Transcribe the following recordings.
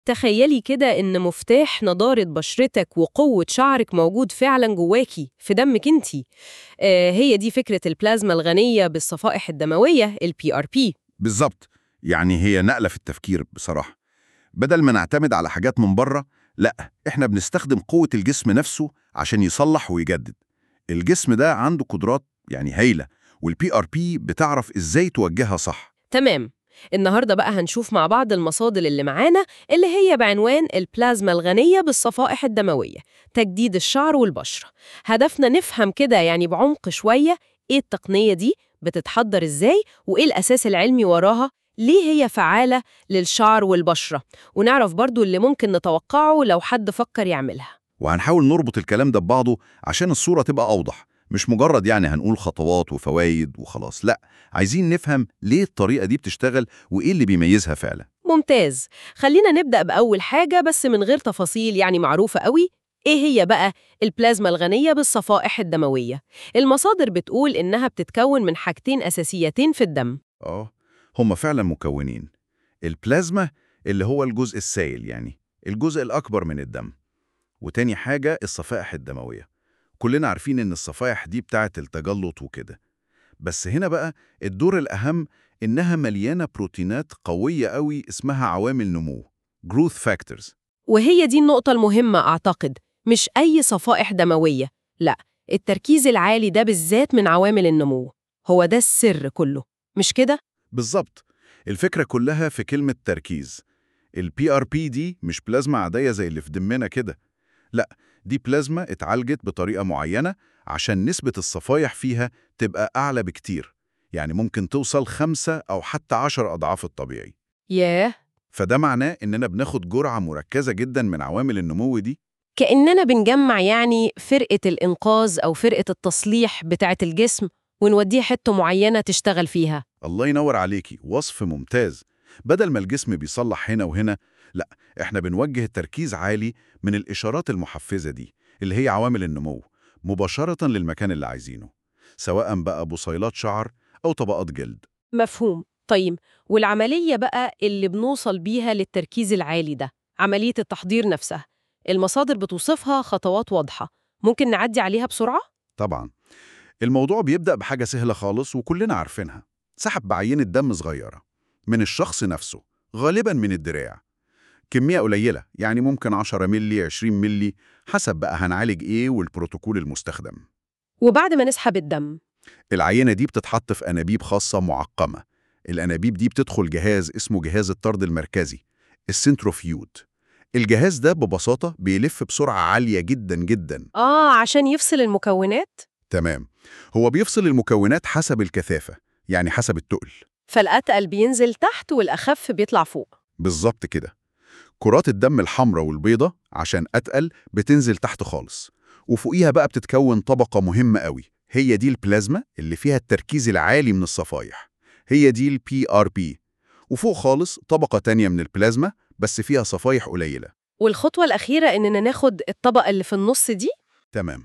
تخيلي كده إن مفتاح نضارة بشرتك وقوة شعرك موجود فعلا جواكي في دمك انتي آه هي دي فكرة البلازما الغنية بالصفائح الدموية ال PRP بالظبط يعني هي نقلة في التفكير بصراحة بدل ما نعتمد على حاجات من بره لا احنا بنستخدم قوة الجسم نفسه عشان يصلح ويجدد الجسم ده عنده قدرات يعني هايلة والبي ار بي بتعرف ازاي توجهها صح تمام النهاردة بقى هنشوف مع بعض المصادر اللي معانا اللي هي بعنوان البلازما الغنية بالصفائح الدموية تجديد الشعر والبشرة هدفنا نفهم كده يعني بعمق شوية ايه التقنية دي بتتحضر ازاي وايه الأساس العلمي وراها ليه هي فعالة للشعر والبشرة ونعرف برضو اللي ممكن نتوقعه لو حد فكر يعملها وهنحاول نربط الكلام ده ببعضه عشان الصورة تبقى أوضح مش مجرد يعني هنقول خطوات وفوايد وخلاص لا عايزين نفهم ليه الطريقة دي بتشتغل وإيه اللي بيميزها فعلا ممتاز خلينا نبدأ بأول حاجة بس من غير تفاصيل يعني معروفة قوي إيه هي بقى البلازما الغنية بالصفائح الدموية؟ المصادر بتقول إنها بتتكون من حاجتين أساسيتين في الدم آه هما فعلا مكونين البلازما اللي هو الجزء السائل يعني الجزء الأكبر من الدم وتاني حاجة الصفائح الدموية كلنا عارفين إن الصفائح دي بتاعت التجلط وكده بس هنا بقى الدور الأهم إنها مليانة بروتينات قوية قوي اسمها عوامل نمو growth factors وهي دي النقطة المهمة أعتقد مش أي صفائح دموية لا التركيز العالي ده بالذات من عوامل النمو هو ده السر كله مش كده؟ بالظبط الفكرة كلها في كلمة تركيز ال PRP دي مش بلازما عادية زي اللي في دمنا كده لا دي بلازما اتعالجت بطريقة معينة عشان نسبة الصفايح فيها تبقى أعلى بكتير يعني ممكن توصل خمسة أو حتى عشر أضعاف الطبيعي ياه فده معناه إننا بناخد جرعة مركزة جدا من عوامل النمو دي كأننا بنجمع يعني فرقة الإنقاذ أو فرقة التصليح بتاعة الجسم ونوديها حتة معينة تشتغل فيها الله ينور عليكي وصف ممتاز بدل ما الجسم بيصلح هنا وهنا لا احنا بنوجه التركيز عالي من الإشارات المحفزة دي اللي هي عوامل النمو مباشرة للمكان اللي عايزينه سواء بقى بصيلات شعر أو طبقات جلد مفهوم طيب والعملية بقى اللي بنوصل بيها للتركيز العالي ده عملية التحضير نفسها المصادر بتوصفها خطوات واضحة ممكن نعدي عليها بسرعة؟ طبعا الموضوع بيبدأ بحاجة سهلة خالص وكلنا عارفينها سحب بعينة دم صغيرة من الشخص نفسه غالبا من الدراع كمية قليلة يعني ممكن 10 ملي 20 ملي حسب بقى هنعالج ايه والبروتوكول المستخدم وبعد ما نسحب الدم العينة دي بتتحط في أنابيب خاصة معقمة الأنابيب دي بتدخل جهاز اسمه جهاز الطرد المركزي السنتروفيود الجهاز ده ببساطة بيلف بسرعة عالية جدا جدا آه عشان يفصل المكونات تمام هو بيفصل المكونات حسب الكثافة يعني حسب التقل فالأتقل بينزل تحت والأخف بيطلع فوق بالظبط كده كرات الدم الحمراء والبيضة عشان أتقل بتنزل تحت خالص وفوقيها بقى بتتكون طبقة مهمة قوي هي دي البلازما اللي فيها التركيز العالي من الصفائح هي دي البي ار بي وفوق خالص طبقة تانية من البلازما بس فيها صفائح قليلة والخطوة الأخيرة إننا ناخد الطبقة اللي في النص دي تمام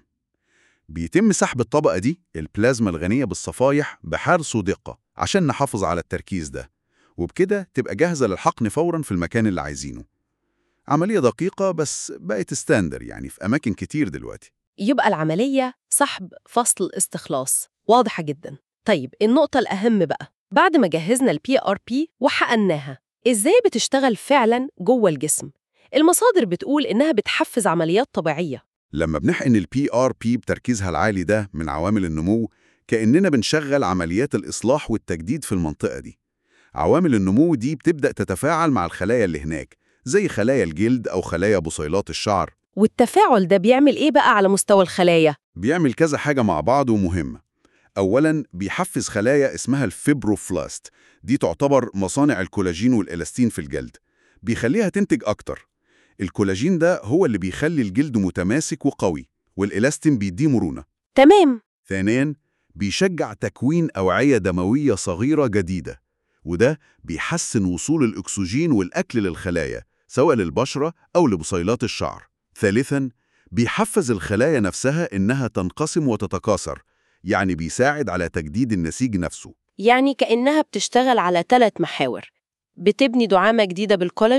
بيتم سحب الطبقة دي البلازما الغنية بالصفائح بحرص ودقة عشان نحافظ على التركيز ده وبكده تبقى جاهزة للحقن فورا في المكان اللي عايزينه عملية دقيقة بس بقت ستاندر يعني في أماكن كتير دلوقتي يبقى العملية سحب فصل استخلاص واضحة جدا طيب النقطة الأهم بقى بعد ما جهزنا البي ار بي وحقناها إزاي بتشتغل فعلا جوه الجسم المصادر بتقول إنها بتحفز عمليات طبيعية لما بنحقن البي ار بي بتركيزها العالي ده من عوامل النمو كأننا بنشغل عمليات الإصلاح والتجديد في المنطقة دي عوامل النمو دي بتبدأ تتفاعل مع الخلايا اللي هناك زي خلايا الجلد أو خلايا بصيلات الشعر والتفاعل ده بيعمل إيه بقى على مستوى الخلايا؟ بيعمل كذا حاجة مع بعض ومهمة أولاً بيحفز خلايا اسمها الفيبروفلاست دي تعتبر مصانع الكولاجين والإلاستين في الجلد بيخليها تنتج أكتر الكولاجين ده هو اللي بيخلي الجلد متماسك وقوي والإلاستين بيديه مرونة تمام ثانياً بيشجع تكوين أوعية دموية صغيرة جديدة وده بيحسن وصول الأكسجين والأكل للخلايا سواء للبشرة أو لبصيلات الشعر ثالثاً بيحفز الخلايا نفسها إنها تنقسم وتتكاثر يعني بيساعد على تجديد النسيج نفسه يعني كأنها بتشتغل على ثلاث محاور بتبني دعامة جديدة بالكولاجين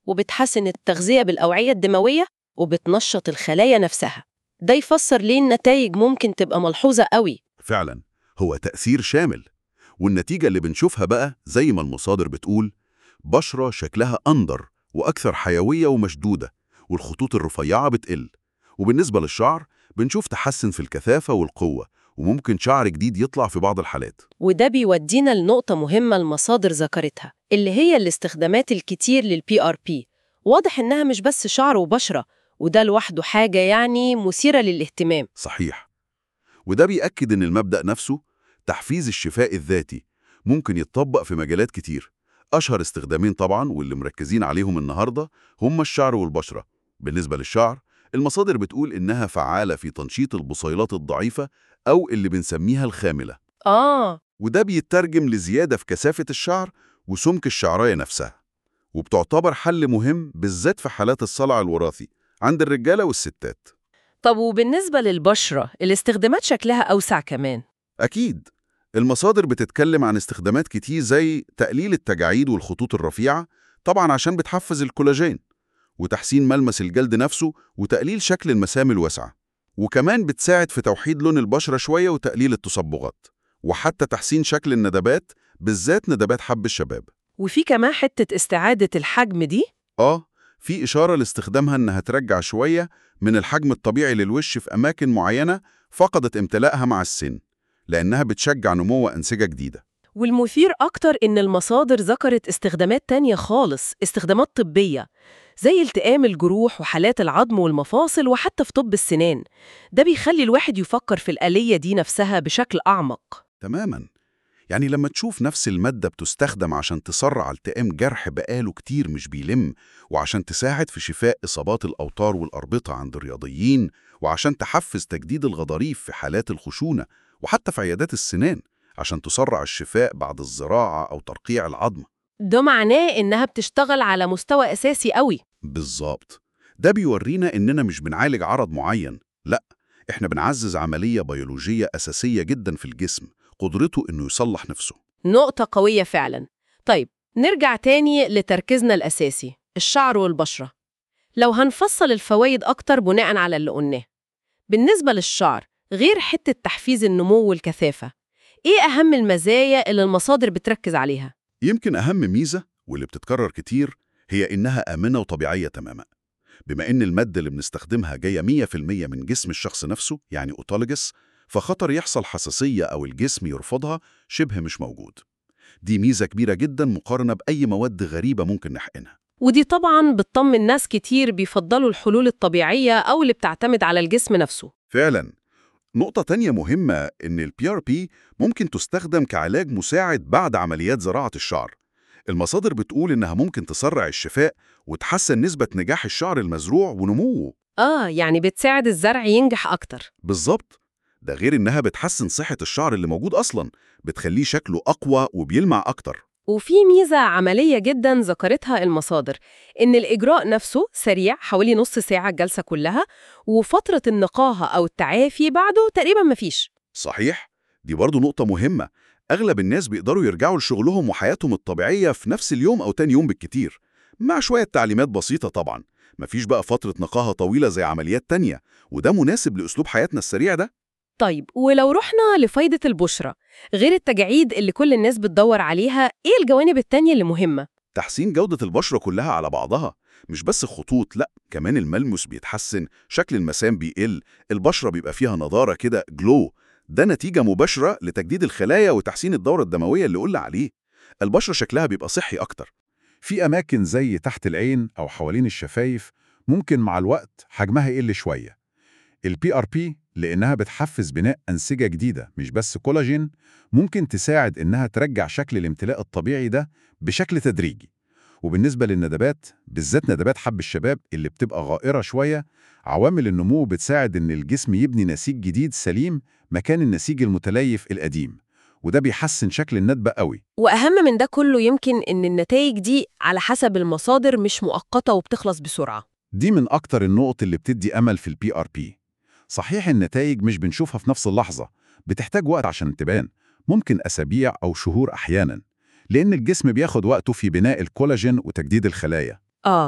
وبتحسن التغذية بالأوعية الدموية وبتنشط الخلايا نفسها ده يفسر ليه النتائج ممكن تبقى ملحوظة قوي فعلا هو تأثير شامل والنتيجة اللي بنشوفها بقى زي ما المصادر بتقول بشرة شكلها أندر وأكثر حيوية ومشدودة والخطوط الرفيعة بتقل وبالنسبة للشعر بنشوف تحسن في الكثافة والقوة وممكن شعر جديد يطلع في بعض الحالات وده بيودينا لنقطة مهمة المصادر ذكرتها اللي هي الاستخدامات الكتير للبي ار بي واضح إنها مش بس شعر وبشرة وده لوحده حاجة يعني مثيرة للاهتمام صحيح وده بيأكد إن المبدأ نفسه تحفيز الشفاء الذاتي ممكن يتطبق في مجالات كتير أشهر استخدامين طبعا واللي مركزين عليهم النهاردة هم الشعر والبشرة بالنسبة للشعر المصادر بتقول إنها فعالة في تنشيط البصيلات الضعيفة أو اللي بنسميها الخاملة آه وده بيترجم لزيادة في كثافة الشعر وسمك الشعراية نفسها وبتعتبر حل مهم بالذات في حالات الصلع الوراثي عند الرجالة والستات طب وبالنسبة للبشرة الاستخدامات شكلها أوسع كمان أكيد المصادر بتتكلم عن استخدامات كتير زي تقليل التجاعيد والخطوط الرفيعة طبعا عشان بتحفز الكولاجين وتحسين ملمس الجلد نفسه وتقليل شكل المسام الواسعة وكمان بتساعد في توحيد لون البشرة شوية وتقليل التصبغات وحتى تحسين شكل الندبات بالذات ندبات حب الشباب وفي كمان حتة استعادة الحجم دي آه في إشارة لاستخدامها إنها ترجع شوية من الحجم الطبيعي للوش في أماكن معينة فقدت امتلاءها مع السن لأنها بتشجع نمو أنسجة جديدة والمثير أكتر إن المصادر ذكرت استخدامات تانية خالص استخدامات طبية زي التئام الجروح وحالات العظم والمفاصل وحتى في طب السنان ده بيخلي الواحد يفكر في الآلية دي نفسها بشكل أعمق تماما يعني لما تشوف نفس المادة بتستخدم عشان تسرع التئام جرح بقاله كتير مش بيلم وعشان تساعد في شفاء إصابات الأوتار والأربطة عند الرياضيين وعشان تحفز تجديد الغضاريف في حالات الخشونة وحتى في عيادات السنان عشان تسرع الشفاء بعد الزراعة أو ترقيع العظم ده معناه إنها بتشتغل على مستوى أساسي قوي بالظبط ده بيورينا إننا مش بنعالج عرض معين لا إحنا بنعزز عملية بيولوجية أساسية جدا في الجسم قدرته إنه يصلح نفسه نقطة قوية فعلا طيب نرجع تاني لتركيزنا الأساسي الشعر والبشرة لو هنفصل الفوائد أكتر بناء على اللي قلناه بالنسبة للشعر غير حتة تحفيز النمو والكثافة إيه أهم المزايا اللي المصادر بتركز عليها؟ يمكن أهم ميزة واللي بتتكرر كتير هي إنها آمنة وطبيعية تماما بما إن المادة اللي بنستخدمها جاية 100% من جسم الشخص نفسه يعني أوتولوجس فخطر يحصل حساسية أو الجسم يرفضها شبه مش موجود دي ميزة كبيرة جدا مقارنة بأي مواد غريبة ممكن نحقنها ودي طبعا بتطمن ناس كتير بيفضلوا الحلول الطبيعية أو اللي بتعتمد على الجسم نفسه فعلا نقطة تانية مهمة إن ال PRP ممكن تستخدم كعلاج مساعد بعد عمليات زراعة الشعر المصادر بتقول إنها ممكن تسرع الشفاء وتحسن نسبة نجاح الشعر المزروع ونموه آه يعني بتساعد الزرع ينجح أكتر بالظبط ده غير إنها بتحسن صحة الشعر اللي موجود أصلاً بتخليه شكله أقوى وبيلمع أكتر وفي ميزة عملية جدا ذكرتها المصادر إن الإجراء نفسه سريع حوالي نص ساعة الجلسة كلها وفترة النقاهة أو التعافي بعده تقريبا مفيش صحيح دي برضو نقطة مهمة أغلب الناس بيقدروا يرجعوا لشغلهم وحياتهم الطبيعية في نفس اليوم أو تاني يوم بالكتير مع شوية تعليمات بسيطة طبعا مفيش بقى فترة نقاهة طويلة زي عمليات تانية وده مناسب لأسلوب حياتنا السريع ده طيب ولو رحنا لفايدة البشرة غير التجاعيد اللي كل الناس بتدور عليها إيه الجوانب التانية اللي مهمة؟ تحسين جودة البشرة كلها على بعضها مش بس خطوط لا كمان الملمس بيتحسن شكل المسام بيقل البشرة بيبقى فيها نضارة كده جلو ده نتيجة مباشرة لتجديد الخلايا وتحسين الدورة الدموية اللي قلنا عليه البشرة شكلها بيبقى صحي أكتر في أماكن زي تحت العين أو حوالين الشفايف ممكن مع الوقت حجمها يقل شوية البي ار بي لأنها بتحفز بناء أنسجة جديدة مش بس كولاجين ممكن تساعد إنها ترجع شكل الامتلاء الطبيعي ده بشكل تدريجي وبالنسبة للندبات بالذات ندبات حب الشباب اللي بتبقى غائرة شوية عوامل النمو بتساعد إن الجسم يبني نسيج جديد سليم مكان النسيج المتليف القديم وده بيحسن شكل الندبة قوي وأهم من ده كله يمكن إن النتائج دي على حسب المصادر مش مؤقتة وبتخلص بسرعة دي من أكتر النقط اللي بتدي أمل في البي ار بي صحيح النتائج مش بنشوفها في نفس اللحظة بتحتاج وقت عشان تبان ممكن أسابيع أو شهور أحياناً لأن الجسم بياخد وقته في بناء الكولاجين وتجديد الخلايا آه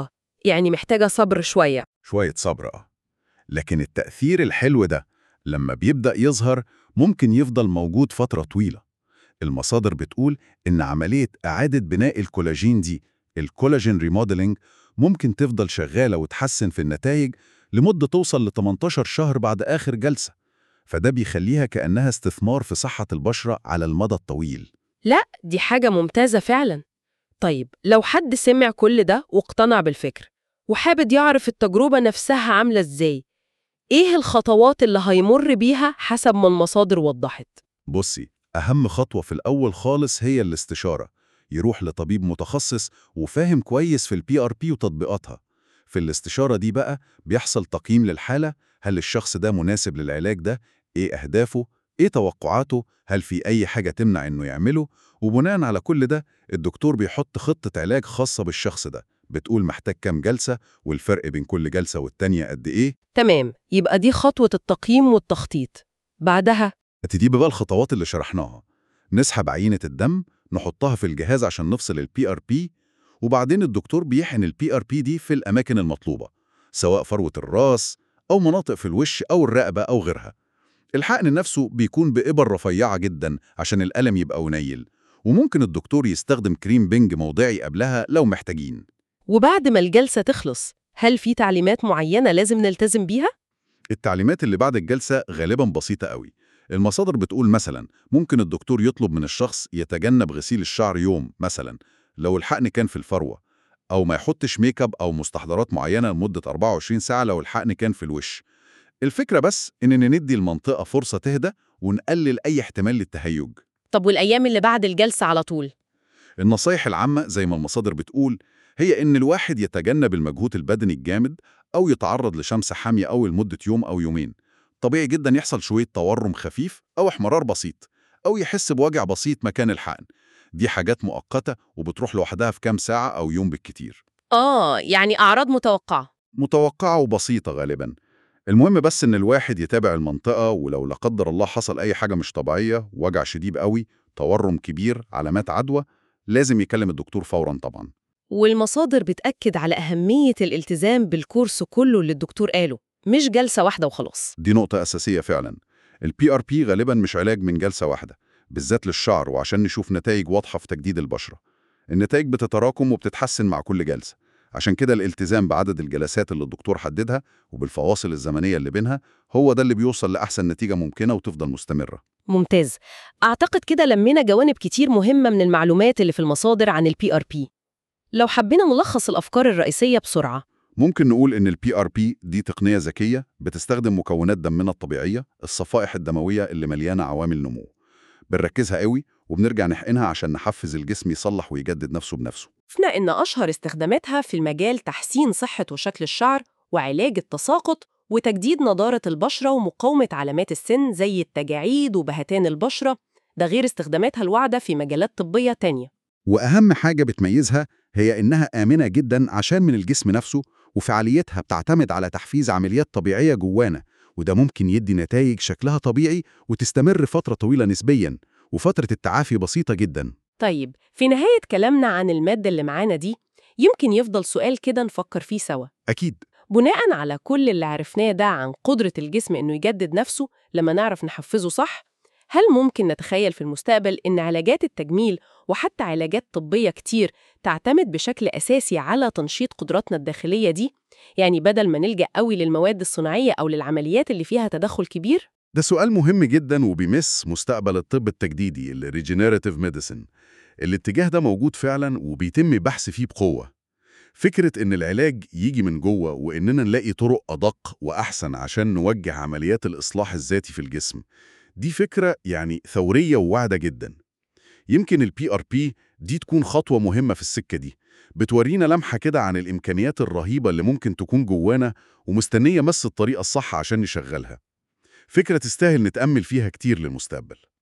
يعني محتاجة صبر شوية شوية صبر اه لكن التأثير الحلو ده لما بيبدأ يظهر ممكن يفضل موجود فترة طويلة المصادر بتقول إن عملية إعادة بناء الكولاجين دي الكولاجين ريموديلينج ممكن تفضل شغالة وتحسن في النتائج لمدة توصل ل 18 شهر بعد آخر جلسة فده بيخليها كأنها استثمار في صحة البشرة على المدى الطويل لا دي حاجة ممتازة فعلا طيب لو حد سمع كل ده واقتنع بالفكر وحابب يعرف التجربة نفسها عاملة ازاي ايه الخطوات اللي هيمر بيها حسب ما المصادر وضحت بصي أهم خطوة في الأول خالص هي الاستشارة يروح لطبيب متخصص وفاهم كويس في البي ار بي وتطبيقاتها في الاستشارة دي بقى بيحصل تقييم للحالة هل الشخص ده مناسب للعلاج ده ايه أهدافه ايه توقعاته هل في أي حاجة تمنع إنه يعمله وبناء على كل ده الدكتور بيحط خطة علاج خاصة بالشخص ده بتقول محتاج كام جلسة والفرق بين كل جلسة والتانية قد إيه تمام يبقى دي خطوة التقييم والتخطيط بعدها هتدي بقى الخطوات اللي شرحناها نسحب عينة الدم نحطها في الجهاز عشان نفصل البي ار بي وبعدين الدكتور بيحقن البي ار بي دي في الأماكن المطلوبة سواء فروة الراس أو مناطق في الوش أو الرقبة أو غيرها الحقن نفسه بيكون بإبر رفيعة جدا عشان الألم يبقى قليل وممكن الدكتور يستخدم كريم بنج موضعي قبلها لو محتاجين وبعد ما الجلسة تخلص هل في تعليمات معينة لازم نلتزم بيها؟ التعليمات اللي بعد الجلسة غالبا بسيطة قوي المصادر بتقول مثلا ممكن الدكتور يطلب من الشخص يتجنب غسيل الشعر يوم مثلا لو الحقن كان في الفروة أو ما يحطش ميك اب أو مستحضرات معينة لمدة 24 ساعة لو الحقن كان في الوش الفكرة بس إننا ندي المنطقة فرصة تهدى ونقلل أي احتمال للتهيج طب والأيام اللي بعد الجلسة على طول؟ النصايح العامة زي ما المصادر بتقول هي إن الواحد يتجنب المجهود البدني الجامد أو يتعرض لشمس حامية أو لمدة يوم أو يومين طبيعي جدا يحصل شوية تورم خفيف أو احمرار بسيط أو يحس بوجع بسيط مكان الحقن دي حاجات مؤقتة وبتروح لوحدها في كام ساعة أو يوم بالكتير آه يعني أعراض متوقعة متوقعة وبسيطة غالبا المهم بس إن الواحد يتابع المنطقة ولو لا قدر الله حصل أي حاجة مش طبيعية وجع شديد قوي تورم كبير علامات عدوى لازم يكلم الدكتور فورا طبعا والمصادر بتأكد على أهمية الالتزام بالكورس كله اللي الدكتور قاله مش جلسة واحدة وخلاص دي نقطة أساسية فعلا البي ار بي غالبا مش علاج من جلسة واحدة بالذات للشعر وعشان نشوف نتائج واضحة في تجديد البشرة النتائج بتتراكم وبتتحسن مع كل جلسة عشان كده الالتزام بعدد الجلسات اللي الدكتور حددها وبالفواصل الزمنية اللي بينها هو ده اللي بيوصل لأحسن نتيجة ممكنة وتفضل مستمرة ممتاز أعتقد كده لمينا جوانب كتير مهمة من المعلومات اللي في المصادر عن البي ار بي لو حبينا نلخص الأفكار الرئيسية بسرعة ممكن نقول إن البي ار بي دي تقنية ذكية بتستخدم مكونات دمنا الطبيعية الصفائح الدموية اللي مليانة عوامل نمو بنركزها قوي وبنرجع نحقنها عشان نحفز الجسم يصلح ويجدد نفسه بنفسه شفنا إن أشهر استخداماتها في المجال تحسين صحة وشكل الشعر وعلاج التساقط وتجديد نضارة البشرة ومقاومة علامات السن زي التجاعيد وبهتان البشرة ده غير استخداماتها الواعدة في مجالات طبية تانية وأهم حاجة بتميزها هي إنها آمنة جدا عشان من الجسم نفسه وفعاليتها بتعتمد على تحفيز عمليات طبيعية جوانا وده ممكن يدي نتائج شكلها طبيعي وتستمر فترة طويلة نسبيا وفترة التعافي بسيطة جدا طيب في نهاية كلامنا عن المادة اللي معانا دي يمكن يفضل سؤال كده نفكر فيه سوا أكيد بناء على كل اللي عرفناه ده عن قدرة الجسم إنه يجدد نفسه لما نعرف نحفزه صح هل ممكن نتخيل في المستقبل إن علاجات التجميل وحتى علاجات طبية كتير تعتمد بشكل أساسي على تنشيط قدراتنا الداخلية دي؟ يعني بدل ما نلجأ قوي للمواد الصناعية أو للعمليات اللي فيها تدخل كبير؟ ده سؤال مهم جدا وبيمس مستقبل الطب التجديدي ال Regenerative Medicine الاتجاه ده موجود فعلا وبيتم بحث فيه بقوة فكرة إن العلاج يجي من جوه وإننا نلاقي طرق أدق وأحسن عشان نوجه عمليات الإصلاح الذاتي في الجسم دي فكرة يعني ثورية وواعدة جدا يمكن البي ار بي دي تكون خطوة مهمة في السكة دي بتورينا لمحة كده عن الإمكانيات الرهيبة اللي ممكن تكون جوانا ومستنية مس الطريقة الصح عشان نشغلها فكرة تستاهل نتأمل فيها كتير للمستقبل